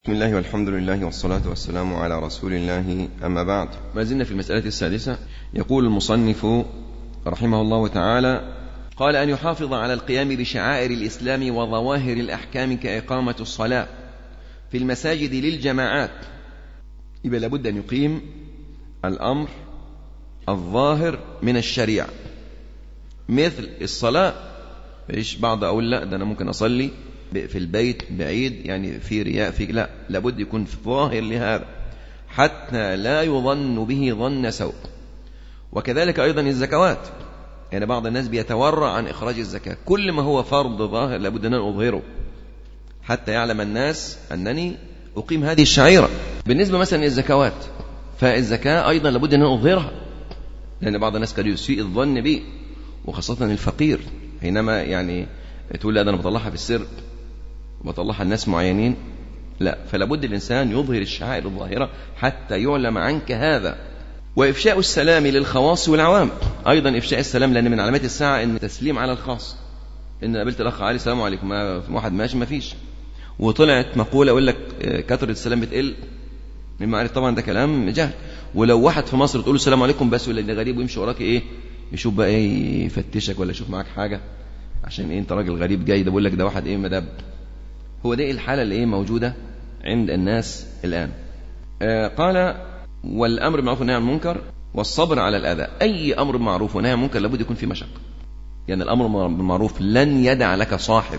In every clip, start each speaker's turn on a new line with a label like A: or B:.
A: بسم الله والحمد لله والصلاة والسلام على رسول الله أما بعد ما زلنا في المسألة السادسة يقول المصنف رحمه الله تعالى قال أن يحافظ على القيام بشعائر الإسلام وظواهر الأحكام كإقامة الصلاة في المساجد للجماعات يبقى لابد أن يقيم الأمر الظاهر من الشريعة مثل الصلاة إيش بعض أقول لا ده أنا ممكن أصلي في البيت بعيد يعني في رياء في لا لابد يكون في ظاهر لهذا حتى لا يظن به ظن سوء وكذلك أيضا الزكوات يعني بعض الناس بيتورع عن إخراج الزكاة كل ما هو فرض ظاهر لابد أن أظهره حتى يعلم الناس أنني أقيم هذه الشعيرة بالنسبة مثلا للزكوات فالزكاة أيضا لابد أن أظهرها لأن بعض الناس قد يسيء الظن بي وخاصة الفقير حينما يعني تقول لا ده أنا بطلعها في السر وبطلعها الناس معينين لا فلا بد الإنسان يظهر الشعائر الظاهرة حتى يعلم عنك هذا وإفشاء السلام للخواص والعوام أيضا إفشاء السلام لأن من علامات الساعة أن التسليم على الخاص إن قابلت الأخ علي السلام عليكم ما واحد ماشي ما فيش وطلعت مقولة أقول لك كثرة السلام بتقل مما عارف طبعا ده كلام جهل ولو واحد في مصر تقول له السلام عليكم بس ولا ده غريب ويمشي وراك إيه يشوف بقى إيه يفتشك ولا يشوف معاك حاجة عشان إيه أنت راجل غريب جاي ده بقول لك ده واحد إيه مدب هو ده الحالة اللي إيه موجودة عند الناس الآن آه قال والأمر بالمعروف والنهي عن المنكر والصبر على الأذى أي أمر معروف ونهي عن المنكر لابد يكون في مشقة يعني الأمر بالمعروف لن يدع لك صاحب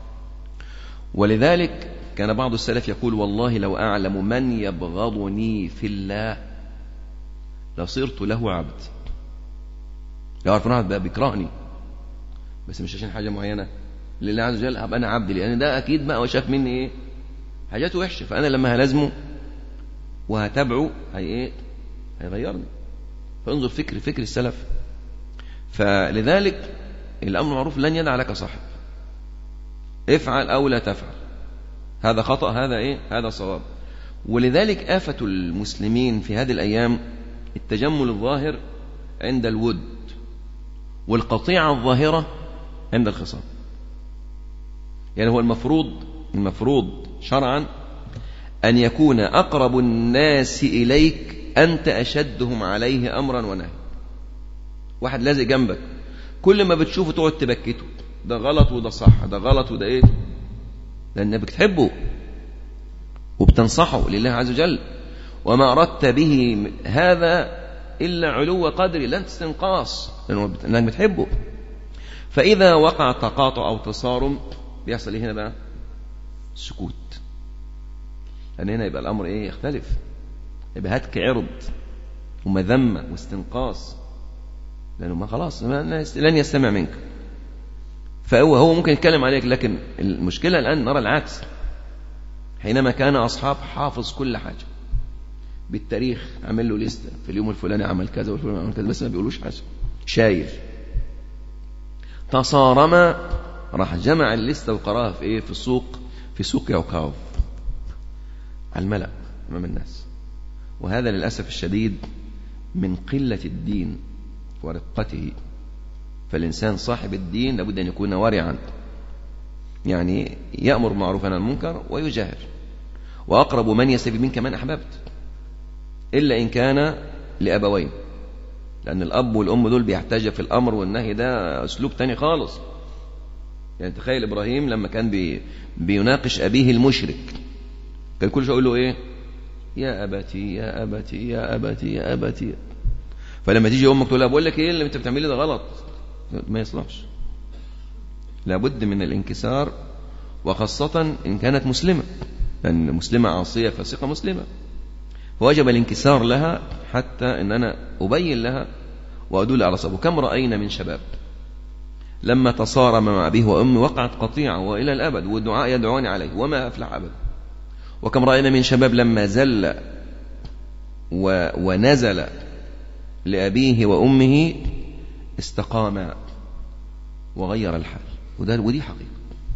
A: ولذلك كان بعض السلف يقول والله لو أعلم من يبغضني في الله لصرت له عبد لو أعرف واحد بقى بيكرهني بس مش عشان حاجة معينة لله عز وجل أبقى أنا عبد لأن ده أكيد بقى وشاف مني إيه حاجات وحشة فأنا لما هلازمه وهتابعه هي إيه هيغيرني فانظر فكر فكر السلف فلذلك الأمر المعروف لن يدع لك صاحب افعل أو لا تفعل هذا خطأ هذا إيه هذا صواب ولذلك آفة المسلمين في هذه الأيام التجمل الظاهر عند الود والقطيعة الظاهرة عند الخصام يعني هو المفروض المفروض شرعا أن يكون أقرب الناس إليك أنت أشدهم عليه أمرا ونهي واحد لازق جنبك كل ما بتشوفه تقعد تبكته ده غلط وده صح ده غلط وده ايه لأنك بتحبه وبتنصحه لله عز وجل وما أردت به هذا إلا علو قدري لا استنقاص لأنك بتحبه فإذا وقع تقاطع أو تصارم بيحصل ايه هنا بقى سكوت لأن هنا يبقى الأمر ايه يختلف يبقى هتك عرض ومذمة واستنقاص لأنه ما خلاص لن يستمع منك فهو هو ممكن يتكلم عليك لكن المشكلة الآن نرى العكس حينما كان أصحاب حافظ كل حاجة بالتاريخ عمل له لستة في اليوم الفلاني عمل كذا والفلاني عمل كذا بس ما بيقولوش حاجة شايل تصارم راح جمع الليستة وقراها في ايه في السوق في سوق يوكاو على الملأ أمام الناس وهذا للأسف الشديد من قلة الدين ورقته فالإنسان صاحب الدين لابد أن يكون ورعا يعني يأمر معروفا عن المنكر ويجاهر وأقرب من يستفيد منك من أحببت إلا إن كان لأبوين لأن الأب والأم دول بيحتاج في الأمر والنهي ده أسلوب تاني خالص يعني تخيل إبراهيم لما كان بي بيناقش أبيه المشرك كان كل شيء يقول له إيه يا أبتي يا أبتي يا أبتي يا أبتي فلما تيجي أمك تقول لها بقول لك إيه اللي أنت بتعمليه ده غلط ما يصلحش لابد من الانكسار وخاصة إن كانت مسلمة لأن مسلمة عاصية فاسقة مسلمة فوجب الانكسار لها حتى أن أنا أبين لها وأدل على صبر كم رأينا من شباب لما تصارم مع أبيه وأمه وقعت قطيعة وإلى الأبد والدعاء يدعون عليه وما أفلح أبدا وكم رأينا من شباب لما زل و ونزل لأبيه وأمه استقام وغير الحال وده ودي حقيقة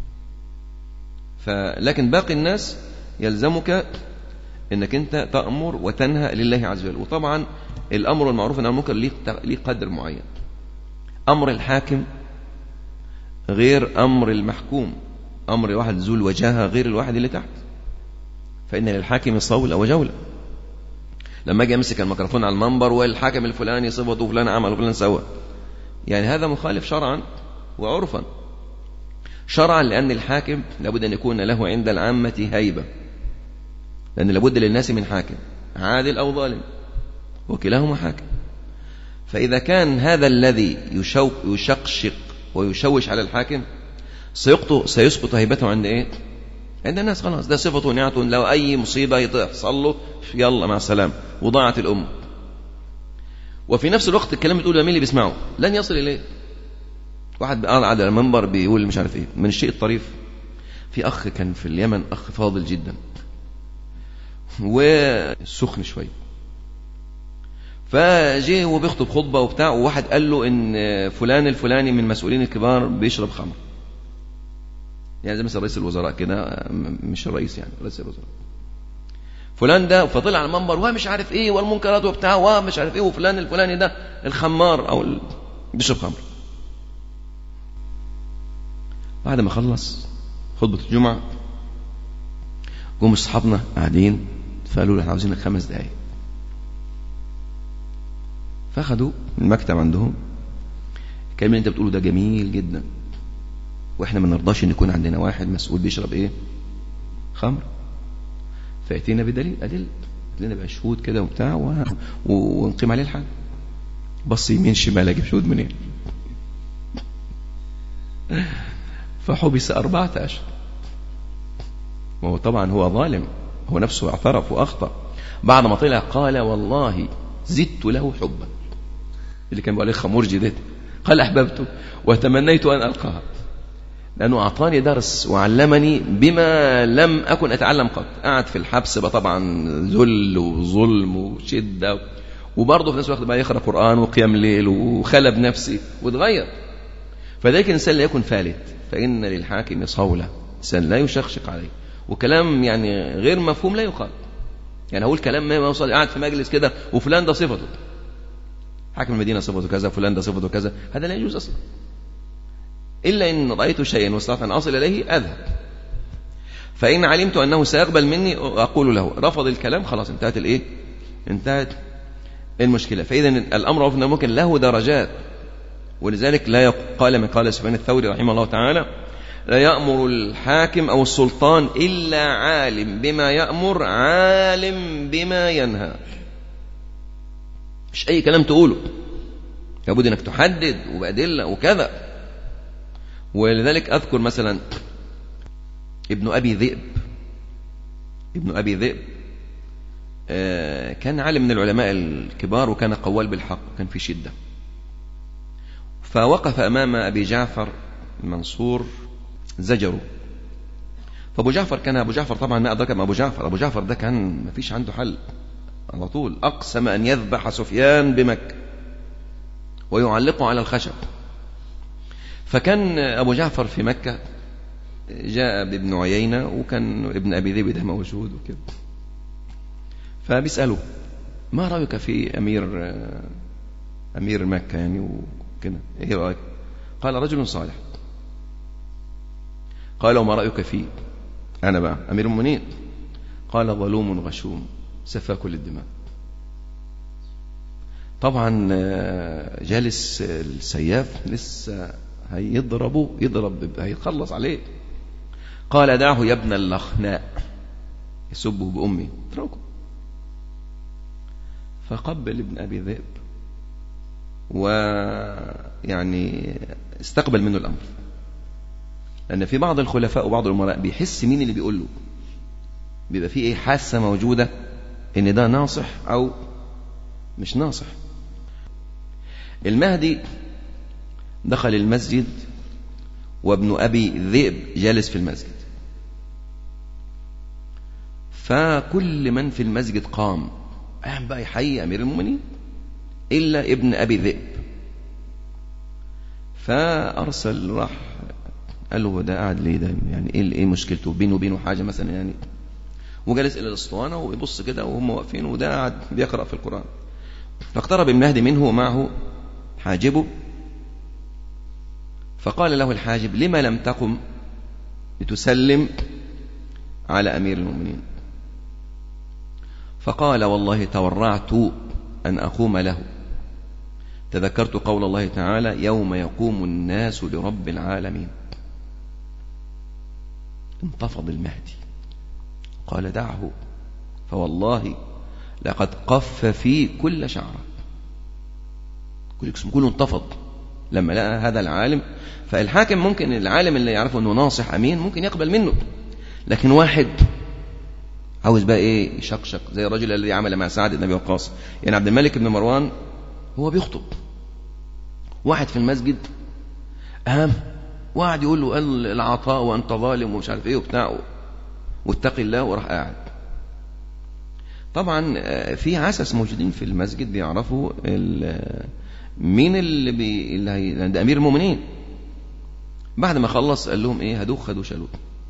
A: فلكن باقي الناس يلزمك انك انت تأمر وتنهى لله عز وجل وطبعا الأمر المعروف عن المنكر ليه قدر معين أمر الحاكم غير أمر المحكوم أمر واحد ذو الوجاهة غير الواحد اللي تحت فإن للحاكم صولة وجولة لما أجي أمسك الميكروفون على المنبر والحاكم الفلاني صفته فلان عمل وفلان سوى يعني هذا مخالف شرعا وعرفا شرعا لأن الحاكم لابد أن يكون له عند العامة هيبة لأن لابد للناس من حاكم عادل أو ظالم وكلاهما حاكم فإذا كان هذا الذي يشوق يشقشق ويشوش على الحاكم سيسقط سيسقط هيبته عند إيه؟ عند الناس خلاص ده صفته ونعته لو أي مصيبة تحصل له يلا مع السلامة وضاعت الأمة وفي نفس الوقت الكلام بتقوله مين اللي بيسمعه لن يصل إليه واحد قال على المنبر بيقول مش عارف ايه من الشيء الطريف في اخ كان في اليمن اخ فاضل جدا وسخن شويه فجه وبيخطب خطبه وبتاع وواحد قال له ان فلان الفلاني من المسؤولين الكبار بيشرب خمر يعني زي مثلا رئيس الوزراء كده مش الرئيس يعني رئيس الوزراء فلان ده فطلع على المنبر ومش عارف ايه والمنكرات وبتاع ومش عارف ايه وفلان الفلاني ده الخمار او ال... بيشرب خمر بعد ما خلص خطبة الجمعة جم أصحابنا قاعدين فقالوا له احنا عاوزينك خمس دقايق فأخدوا المكتب عندهم الكلام اللي أنت بتقوله ده جميل جدا وإحنا ما نرضاش إن يكون عندنا واحد مسؤول بيشرب إيه؟ خمر فيأتينا بدليل أدلة لنا بقى شهود كده وبتاع و... ونقيم عليه الحال بص يمين شمال أجيب شهود منين؟ فحبس أربعة أشهر وهو طبعا هو ظالم هو نفسه اعترف وأخطأ بعد ما طلع قال والله زدت له حبا اللي كان بيقول عليه خمورجي ده قال أحببته وتمنيت أن ألقاها لأنه أعطاني درس وعلمني بما لم أكن أتعلم قط قعد في الحبس بقى طبعا ذل وظلم وشدة وبرضه في نفس الوقت بقى يقرأ قرآن وقيام ليل وخلى بنفسي وتغير فذلك الإنسان لا يكن فالت فإن للحاكم صولة إنسان لا يشخشق عليه وكلام يعني غير مفهوم لا يقال يعني أقول كلام ما يوصل قاعد في مجلس كده وفلان ده صفته حاكم المدينة صفته كذا فلان ده صفته كذا هذا لا يجوز أصلا إلا إن رأيت شيئا واستطعت أن أصل إليه أذهب فإن علمت أنه سيقبل مني أقول له رفض الكلام خلاص انتهت الإيه انتهت المشكلة فإذا الأمر ممكن له درجات ولذلك لا قال من قال سفيان الثوري رحمه الله تعالى لا يأمر الحاكم أو السلطان إلا عالم بما يأمر عالم بما ينهى مش أي كلام تقوله لابد أنك تحدد وبأدلة وكذا ولذلك أذكر مثلا ابن أبي ذئب ابن أبي ذئب آه، كان عالم من العلماء الكبار وكان قوال بالحق كان في شدة فوقف أمام أبي جعفر المنصور زجره فأبو جعفر كان أبو جعفر طبعا ما أدرك أبو جعفر أبو جعفر ده كان ما فيش عنده حل على طول أقسم أن يذبح سفيان بمكة ويعلقه على الخشب فكان أبو جعفر في مكة جاء بابن عيينة وكان ابن أبي ذئب ده موجود وكده فبيسأله ما رأيك في أمير أمير مكة يعني كده ايه رأيك قال رجل صالح قال وما رأيك فيه أنا بقى أمير المؤمنين قال ظلوم غشوم سفاك للدماء طبعا آه، جالس السياف لسه هيضربه يضرب هيخلص عليه قال دعه يا ابن اللخناء يسبه بأمي اتركه فقبل ابن أبي ذئب ويعني استقبل منه الأمر لأن في بعض الخلفاء وبعض الأمراء بيحس مين اللي بيقول له بيبقى في إيه حاسة موجودة إن ده ناصح أو مش ناصح المهدي دخل المسجد وابن أبي ذئب جالس في المسجد فكل من في المسجد قام قام بقى يحيي أمير المؤمنين إلا ابن أبي ذئب فأرسل راح قال له ده قاعد ليه ده يعني ايه ايه مشكلته بينه وبينه حاجه مثلا يعني وجلس الى الاسطوانه ويبص كده وهم واقفين وده قاعد بيقرا في القران فاقترب المهدي منه ومعه حاجبه فقال له الحاجب لما لم تقم لتسلم على امير المؤمنين فقال والله تورعت أن أقوم له تذكرت قول الله تعالى يوم يقوم الناس لرب العالمين انتفض المهدي قال دعه فوالله لقد قف في كل شعره كل جسم كله انتفض لما لقى هذا العالم فالحاكم ممكن العالم اللي يعرفه انه ناصح امين ممكن يقبل منه لكن واحد عاوز بقى ايه يشقشق زي الرجل الذي عمل مع سعد بن ابي وقاص يعني عبد الملك بن مروان هو بيخطب واحد في المسجد أهم وقعد يقول له العطاء وأنت ظالم ومش عارف إيه وبتاع واتقي الله وراح قاعد طبعا آه، في عسس موجودين في المسجد بيعرفوا مين اللي, بي اللي هي ده أمير المؤمنين بعد ما خلص قال لهم إيه هدوه خدوا شالوه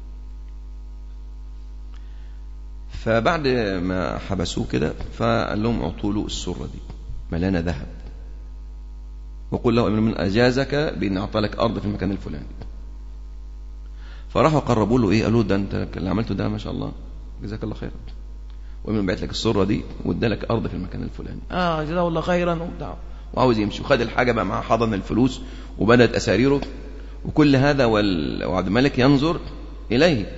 A: فبعد ما حبسوه كده فقال لهم اعطوا له السرة دي ملانة ذهب وقل له من أجازك بأن أعطى لك أرض في المكان الفلاني فراحوا قربوا له إيه قالوا ده أنت اللي عملته ده ما شاء الله جزاك الله خيرا ومن بعت لك الصورة دي وادى لك أرض في المكان الفلاني آه جزاه الله خيرا وبتاع وعاوز يمشي وخد الحاجة بقى مع حضن الفلوس وبدأت أساريره وكل هذا وعبد الملك ينظر إليه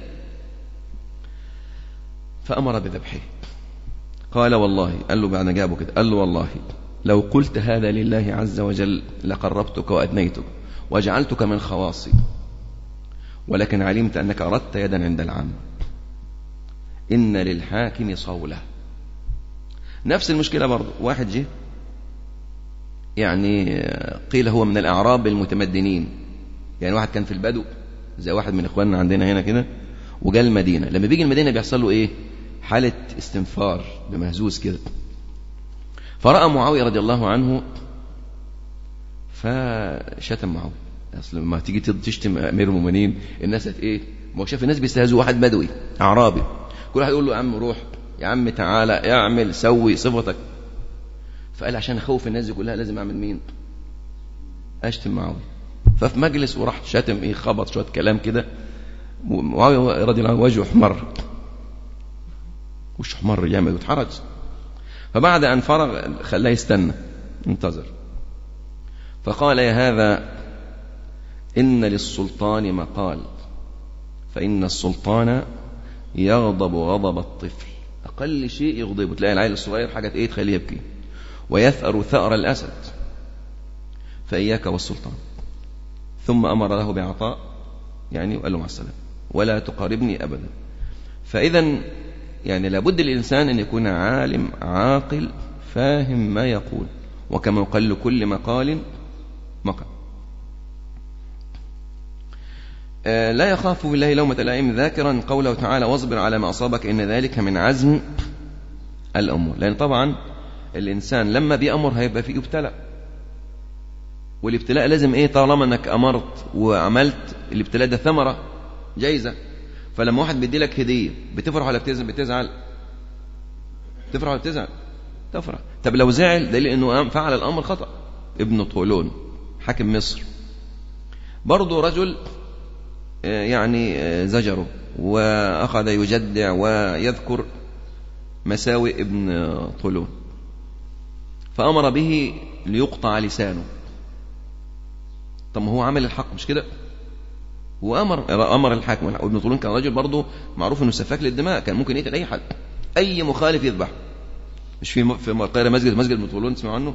A: فأمر بذبحه قال والله قال له بعد جابه كده قال له والله لو قلت هذا لله عز وجل لقربتك وأدنيتك وجعلتك من خواصي ولكن علمت أنك أردت يدا عند العام إن للحاكم صولة نفس المشكلة برضو واحد جه يعني قيل هو من الأعراب المتمدنين يعني واحد كان في البدو زي واحد من إخواننا عندنا هنا كده وجاء المدينة لما بيجي المدينة بيحصل له إيه حالة استنفار بمهزوز كده فرأى معاوية رضي الله عنه فشتم معاوية أصل لما تيجي تشتم أمير المؤمنين الناس هت إيه ما هو شاف الناس بيستهزوا واحد بدوي أعرابي كل واحد يقول له يا عم روح يا عم تعالى اعمل سوي صفتك فقال عشان أخوف الناس دي كلها لازم أعمل مين أشتم معاوية ففي مجلس وراح شتم إيه خبط شوية كلام كده معاوية رضي الله عنه وجهه احمر وش احمر يعمل وتحرج فبعد أن فرغ خلاه يستنى انتظر فقال يا هذا إن للسلطان مقال فإن السلطان يغضب غضب الطفل أقل شيء يغضبه تلاقي العيل الصغير حاجة إيه تخليه يبكي ويثأر ثأر الأسد فإياك والسلطان ثم أمر له بعطاء يعني وقال له مع السلامة ولا تقاربني أبدا فإذا يعني لابد للإنسان أن يكون عالم عاقل فاهم ما يقول وكما يقال لكل مقال مقال آه، لا يخاف بالله لومة لائم ذاكرا قوله تعالى واصبر على ما أصابك إن ذلك من عزم الأمور لأن طبعا الإنسان لما بيأمر هيبقى فيه ابتلاء والابتلاء لازم إيه طالما أنك أمرت وعملت الابتلاء ده ثمرة جايزة فلما واحد بيدي لك هدية بتفرح ولا بتزعل بتزعل تفرح ولا بتزعل تفرح طب لو زعل دليل انه فعل الامر خطأ ابن طولون حاكم مصر برضه رجل آه، يعني آه، زجره وأخذ يجدع ويذكر مساوئ ابن طولون فأمر به ليقطع لسانه طب ما هو عمل الحق مش كده وامر امر الحاكم وابن طولون كان رجل برضه معروف انه سفاك للدماء كان ممكن يقتل اي حد اي مخالف يذبحه مش في في القاهره مسجد مسجد ابن طولون تسمعوا عنه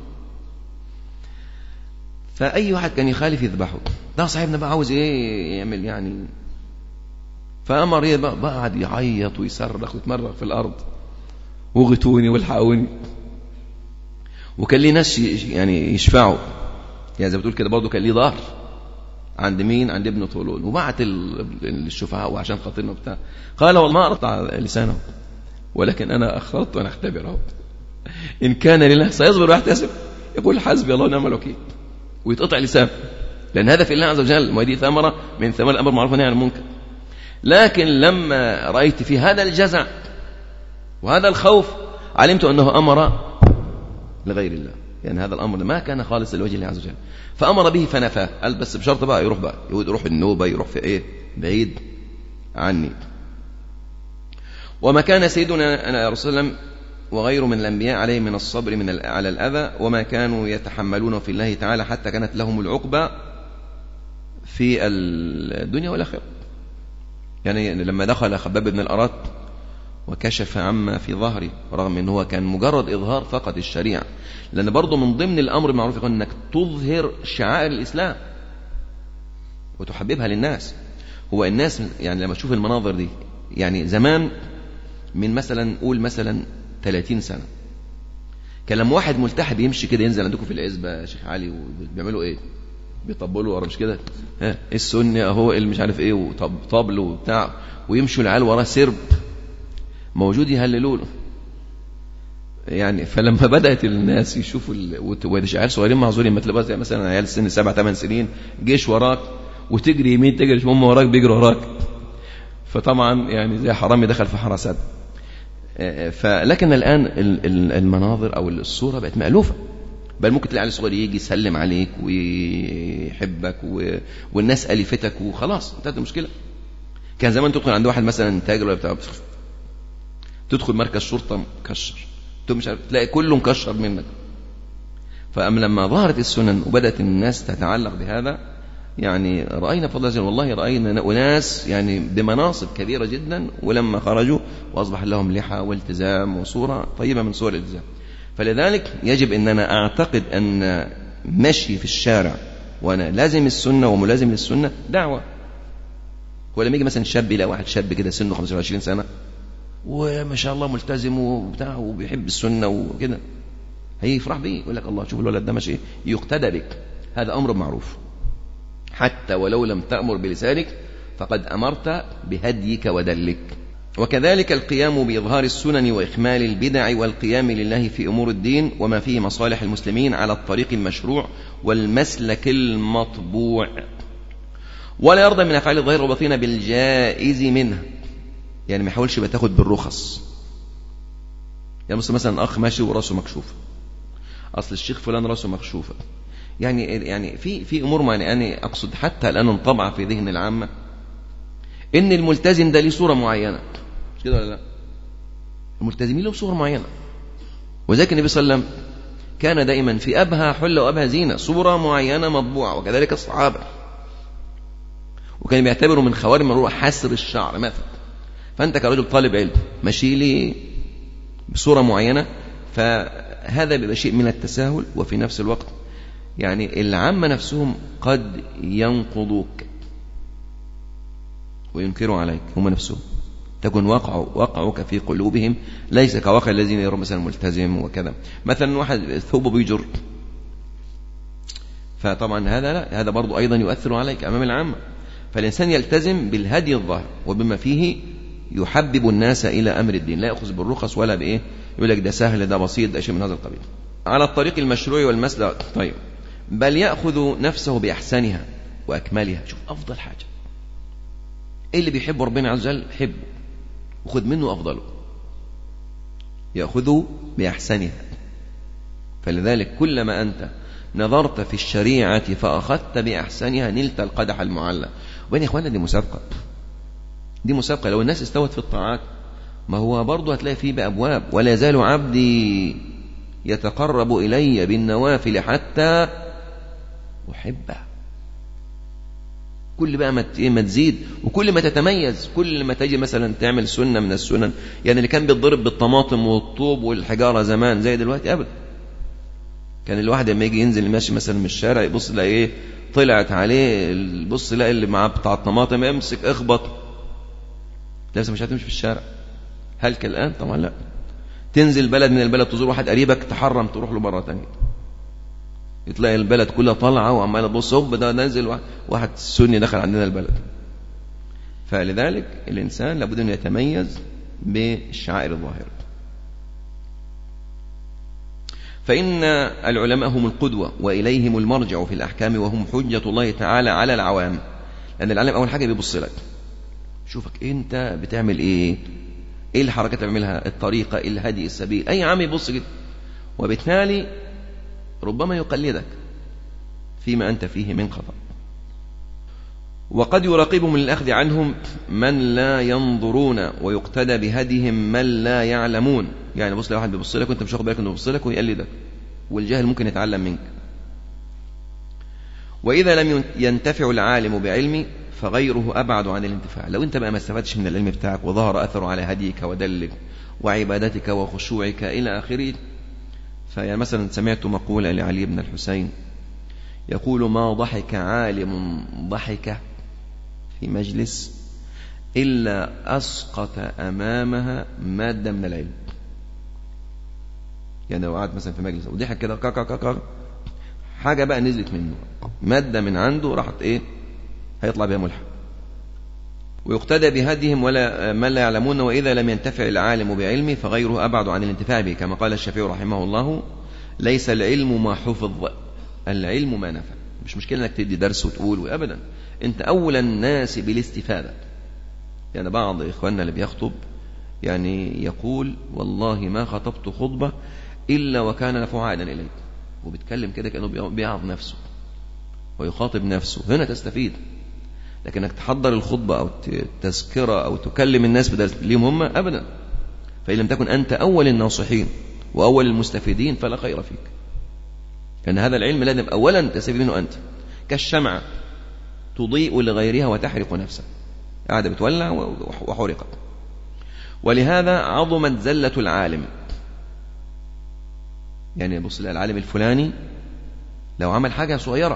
A: فاي واحد كان يخالف يذبحه ده صاحبنا بقى عاوز ايه يعمل يعني فامر ايه بقى قعد يعيط ويصرخ ويتمرغ في الارض وغتوني والحقوني وكان ليه ناس يعني يشفعوا يعني زي ما بتقول كده برضه كان ليه ظهر عند مين عند ابن طولون وبعت الشفعاء وعشان خاطرنا وبتاع قال والله ما أقطع لسانه ولكن أنا أخرت وأنا أختبره إن كان لله سيصبر ويحتسب يقول حسبي الله ونعم الوكيل ويتقطع لسانه لأن هذا في الله عز وجل ودي ثمرة من ثمر الأمر معروف والنهي عن المنكر لكن لما رأيت في هذا الجزع وهذا الخوف علمت أنه أمر لغير الله يعني هذا الأمر ما كان خالصا لوجه الله عز وجل فأمر به فنفاه قال بس بشرط بقى يروح بقى يروح النوبة يروح في إيه بعيد عني وما كان سيدنا أنا يا رسول الله وغير من الأنبياء عليه من الصبر من على الأذى وما كانوا يتحملون في الله تعالى حتى كانت لهم العقبة في الدنيا والآخرة يعني لما دخل خباب بن الأرات وكشف عما في ظهره رغم أنه هو كان مجرد إظهار فقط الشريعة لأن برضه من ضمن الأمر المعروف أنك تظهر شعائر الإسلام وتحببها للناس هو الناس يعني لما تشوف المناظر دي يعني زمان من مثلا قول مثلا 30 سنة كان لما واحد ملتحي بيمشي كده ينزل عندكم في العزبة يا شيخ علي وبيعملوا ايه بيطبلوا ورا مش كده ها السني اهو اللي مش عارف ايه وطبل وبتاع ويمشوا العيال وراه سرب موجود يهللوا له يعني فلما بدات الناس يشوفوا ودي عيال صغيرين معذورين ما تلاقيش زي مثلا عيال سن سبع ثمان سنين جيش وراك وتجري يمين تجري هم وراك بيجروا وراك فطبعا يعني زي حرامي دخل في حراسات فلكن الان المناظر او الصوره بقت مالوفه بل ممكن تلاقي علي صغير يجي يسلم عليك ويحبك و... والناس ألفتك وخلاص انتهت المشكلة كان زمان تدخل عند واحد مثلا تاجر ولا بتاع تدخل مركز شرطة مكشر مش عارف تلاقي كله مكشر منك فأم لما ظهرت السنن وبدأت الناس تتعلق بهذا يعني رأينا فضل الله والله رأينا أناس يعني بمناصب كبيرة جدا ولما خرجوا وأصبح لهم لحى والتزام وصورة طيبة من صور الالتزام فلذلك يجب أن أنا أعتقد أن مشي في الشارع وأنا لازم السنة وملازم للسنة دعوة ولما يجي مثلا شاب إلى واحد شاب كده سنه 25 سنة وما شاء الله ملتزم وبتاع وبيحب السنة وكده هيفرح بيه يقول لك الله شوف الولد ده ماشي يقتدى بك هذا أمر معروف حتى ولو لم تأمر بلسانك فقد أمرت بهديك ودلك وكذلك القيام بإظهار السنن وإكمال البدع والقيام لله في أمور الدين وما فيه مصالح المسلمين على الطريق المشروع والمسلك المطبوع ولا يرضى من أفعال الظاهر والباطنة بالجائز منه يعني ما يحاولش يبقى تاخد بالرخص يعني مثلا أخ ماشي وراسه مكشوفة أصل الشيخ فلان راسه مكشوفة يعني يعني في في امور معينه يعني اقصد حتى الان انطبع في ذهن العامه ان الملتزم ده ليه صوره معينه مش كده ولا لا الملتزمين لهم صور معينه وذلك النبي صلى الله عليه وسلم كان دائما في ابهى حله وابهى زينه صوره معينه مطبوعه وكذلك الصحابه وكان بيعتبروا من خوارم المروءه حسر الشعر مثلا فانت كرجل طالب علم ماشي لي بصوره معينه فهذا بيبقى شيء من التساهل وفي نفس الوقت يعني العامة نفسهم قد ينقضوك وينكروا عليك هم نفسهم تكون وقع وقعك في قلوبهم ليس كواقع الذين يرون مثلا ملتزم وكذا مثلا واحد ثوبه بيجر فطبعا هذا لا هذا برضو أيضا يؤثر عليك أمام العامة فالإنسان يلتزم بالهدي الظاهر وبما فيه يحبب الناس إلى أمر الدين لا يأخذ بالرخص ولا بإيه يقول لك ده سهل ده بسيط ده شيء من هذا القبيل على الطريق المشروع والمسلك طيب بل يأخذ نفسه بأحسنها وأكملها شوف أفضل حاجة إيه اللي بيحبه ربنا عز وجل حبه وخذ منه أفضله يأخذه بأحسنها فلذلك كلما أنت نظرت في الشريعة فأخذت بأحسنها نلت القدح المعلى وين يا إخوانا دي مسابقة دي مسابقة لو الناس استوت في الطاعات ما هو برضه هتلاقي فيه بأبواب ولا يزال عبدي يتقرب إلي بالنوافل حتى أحبه كل بقى ما تزيد وكل ما تتميز كل ما تجي مثلا تعمل سنة من السنن يعني اللي كان بيتضرب بالطماطم والطوب والحجارة زمان زي دلوقتي أبدا كان الواحد لما يجي ينزل ماشي مثلا من الشارع يبص يلاقي ايه طلعت عليه بص يلاقي اللي معاه بتاع الطماطم يمسك اخبط لازم مش هتمشي في الشارع هل كالآن طبعا لا تنزل بلد من البلد تزور واحد قريبك تحرم تروح له مرة تانية تلاقي البلد كلها طالعة وعمالة تبص هوب ده نازل واحد سني دخل عندنا البلد فلذلك الإنسان لابد أن يتميز بالشعائر الظاهرة فإن العلماء هم القدوة وإليهم المرجع في الأحكام وهم حجة الله تعالى على العوام لأن العالم أول حاجة بيبص لك شوفك أنت بتعمل إيه إيه الحركات اللي بتعملها الطريقة الهدي السبيل أي عام يبص كده وبالتالي ربما يقلدك فيما أنت فيه من خطأ وقد يراقبهم للأخذ عنهم من لا ينظرون ويقتدى بهديهم من لا يعلمون يعني بص لو واحد بيبص لك وانت مش واخد بالك انه بيبص لك ويقلدك والجاهل ممكن يتعلم منك وإذا لم ينتفع العالم بعلمي فغيره أبعد عن الانتفاع لو أنت بقى ما استفدتش من العلم بتاعك وظهر أثره على هديك ودلك وعبادتك وخشوعك إلى آخره فيعني مثلا سمعت مقولة لعلي بن الحسين يقول ما ضحك عالم ضحك في مجلس إلا أسقط أمامها مادة من العلم يعني لو قعد مثلا في مجلس وضحك كده كا كا كا حاجة بقى نزلت منه مادة من عنده راحت إيه هيطلع بها ملحد ويقتدى بهديهم ولا من لا يعلمون وإذا لم ينتفع العالم بعلمه فغيره أبعد عن الانتفاع به كما قال الشافعي رحمه الله ليس العلم ما حفظ العلم ما نفع مش مشكلة انك تدي درس وتقول ابدا انت اولى الناس بالاستفادة يعني بعض اخواننا اللي بيخطب يعني يقول والله ما خطبت خطبة الا وكان له عائدا اليك وبيتكلم كده كانه بيعظ نفسه ويخاطب نفسه هنا تستفيد لكنك تحضر الخطبة أو تذكرة أو تكلم الناس بدل ليهم هم أبدا فإن لم تكن أنت أول الناصحين وأول المستفيدين فلا خير فيك لأن هذا العلم لازم أولا تستفيد منه أنت كالشمعة تضيء لغيرها وتحرق نفسها قاعدة بتولع وحرقت ولهذا عظمت زلة العالم يعني بص العالم الفلاني لو عمل حاجة صغيرة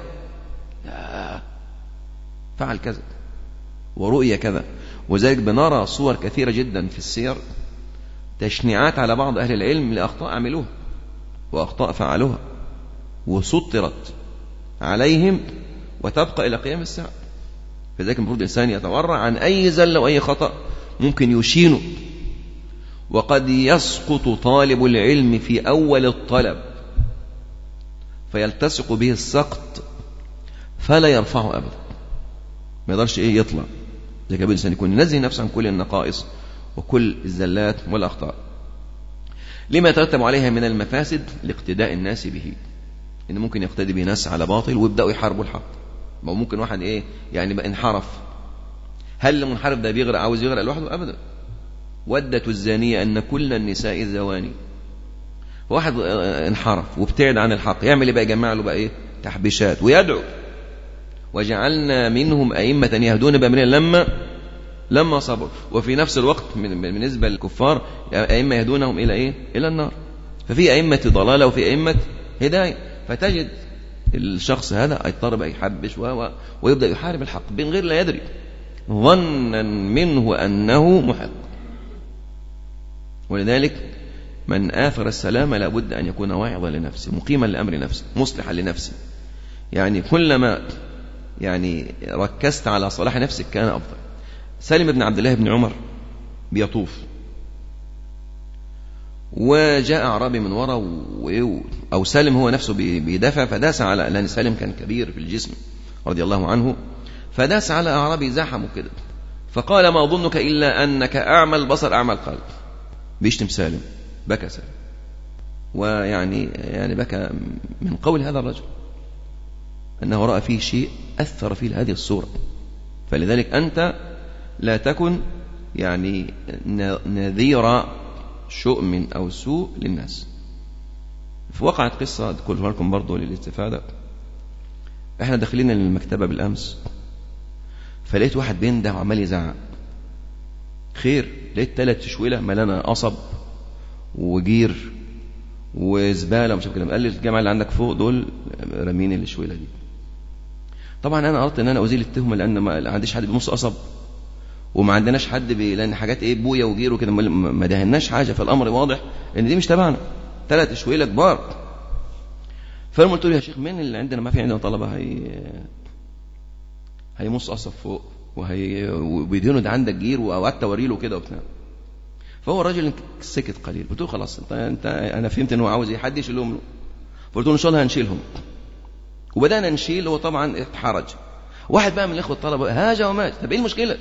A: فعل كذا ورؤية كذا وذلك بنرى صور كثيرة جدا في السير تشنيعات على بعض أهل العلم لأخطاء عملوها وأخطاء فعلوها وسطرت عليهم وتبقى إلى قيام الساعة فذلك المفروض الإنسان يتورع عن أي زلة وأي خطأ ممكن يشينه وقد يسقط طالب العلم في أول الطلب فيلتصق به السقط فلا يرفعه أبدا ما يقدرش إيه يطلع زي كده الإنسان يكون ينزه نفسه عن كل النقائص وكل الزلات والأخطاء لما يترتب عليها من المفاسد لاقتداء الناس به ان ممكن يقتدي به ناس على باطل ويبداوا يحاربوا الحق ما ممكن واحد ايه يعني بقى انحرف هل المنحرف ده بيغرق عاوز يغرق لوحده ابدا ودت الزانية أن كل النساء زواني واحد انحرف وابتعد عن الحق يعمل ايه بقى يجمع له بقى ايه تحبيشات ويدعو وجعلنا منهم أئمة يهدون بأمرنا لما لما صبروا وفي نفس الوقت بالنسبة للكفار أئمة يهدونهم إلى إيه؟ إلى النار ففي أئمة ضلالة وفي أئمة هداية فتجد الشخص هذا يضطر بقى يحبش و... ويبدأ يحارب الحق من غير لا يدري ظنا منه أنه محق ولذلك من آثر السلام لابد أن يكون واعظا لنفسه مقيما لأمر نفسه مصلحا لنفسه يعني كلما يعني ركزت على صلاح نفسك كان أفضل سالم بن عبد الله بن عمر بيطوف وجاء أعرابي من وراء أو سالم هو نفسه بيدافع فداس على لأن سالم كان كبير في الجسم رضي الله عنه فداس على أعرابي زحمه كده فقال ما أظنك إلا أنك أعمى البصر أعمى القلب بيشتم سالم بكى سالم ويعني يعني بكى من قول هذا الرجل أنه رأى فيه شيء أثر فيه هذه الصورة فلذلك أنت لا تكن يعني نذير شؤم أو سوء للناس فوقعت قصة أذكرها لكم برضه للاستفادة احنا داخلين المكتبة بالأمس فلقيت واحد بينده وعمال يزعق خير لقيت ثلاث شويلة ملانة قصب وجير وزبالة ومش كده قال لي الجامعة اللي عندك فوق دول رامين الشويلة دي طبعا انا اردت ان انا ازيل التهمه لان ما عنديش حد بنص قصب وما عندناش حد بي لان حاجات ايه بويا وجير وكده ما دهناش حاجه فالامر واضح ان دي مش تبعنا ثلاث شويله كبار فانا قلت له يا شيخ مين اللي عندنا ما في عندنا طلبه هي هيمص قصب فوق وهي وبيدهنوا ده عندك جير وقعدت اوري له كده وبتاع فهو الراجل سكت قليل قلت له خلاص انت انت انا فهمت ان هو عاوز ايه حد يشيلهم له فقلت له ان شاء الله هنشيلهم وبدانا نشيل هو طبعا اتحرج واحد بقى من الاخوه الطلبه هاج ومات طب ايه المشكله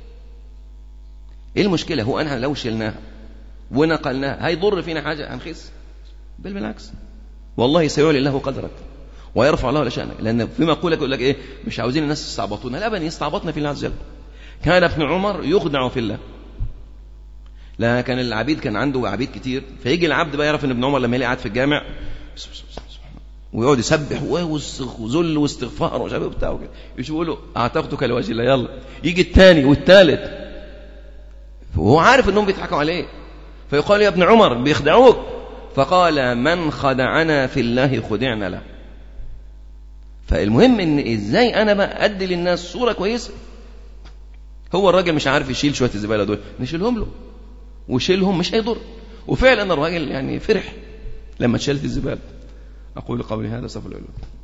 A: ايه المشكله هو انا لو شلناها ونقلناها هيضر فينا حاجه هنخس بل بالعكس والله سيعلي الله قدرك ويرفع الله لشأنك لأن في مقولة يقول لك إيه مش عاوزين الناس يستعبطونا لا بني يستعبطنا في الله عز وجل كان ابن عمر يخدع في الله لا كان العبيد كان عنده عبيد كتير فيجي العبد بقى يعرف ان ابن عمر لما يلاقي قاعد في الجامع ويقعد يسبح وذل واستغفار ومش عارف بتاع وكده يشوفوا له اعتقدك لوجه الله يلا يجي الثاني والثالث وهو عارف انهم بيضحكوا عليه فيقال يا ابن عمر بيخدعوك فقال من خدعنا في الله خدعنا له فالمهم ان ازاي انا بقى ادي للناس صوره كويسه هو الراجل مش عارف يشيل شويه الزباله دول نشيلهم له وشيلهم مش هيضر وفعلا الراجل يعني فرح لما اتشالت الزباله أقول قولي هذا سوف العلوم